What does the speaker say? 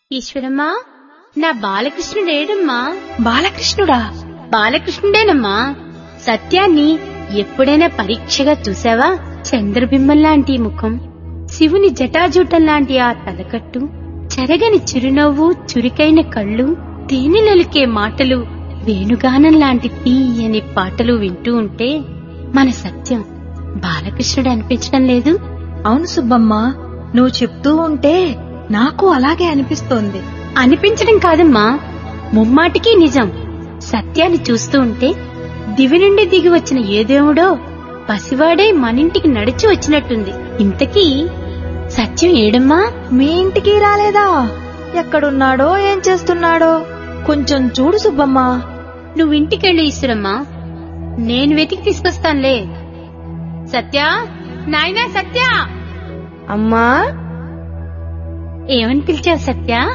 ఈశ్వరమ్మా నా బాలకృష్ణుడేడమ్మా బాలకృష్ణుడా బాలకృష్ణుడేనమ్మా సత్యాన్ని ఎప్పుడైనా పరీక్షగా చూసావా చంద్రబింబం లాంటి ముఖం శివుని జటాజూటం లాంటి ఆ తలకట్టు చెరగని చిరునవ్వు చురుకైన కళ్ళు తేనెలొలికే మాటలు వేణుగానం లాంటి తీయని పాటలు వింటూ ఉంటే మన సత్యం బాలకృష్ణుడు అనిపించడం లేదు అవును సుబ్బమ్మ నువ్వు చెప్తూ ఉంటే నాకు అలాగే అనిపిస్తోంది అనిపించడం కాదమ్మా ముమ్మాటికి నిజం సత్యాన్ని చూస్తూ ఉంటే దివి నుండి దిగి వచ్చిన ఏ దేవుడో పసివాడే మనింటికి నడిచి వచ్చినట్టుంది ఇంతకీ సత్యం ఏడమ్మా మీ ఇంటికి రాలేదా ఎక్కడున్నాడో ఏం చేస్తున్నాడో కొంచెం చూడు సుబ్బమ్మ నువ్వు ఇంటికెళ్ళు ఈశ్వరమ్మా నేను వెతికి తీసుకొస్తానులే సత్య నాయనా సత్య అమ్మా ఏమని పిలిచావు సత్య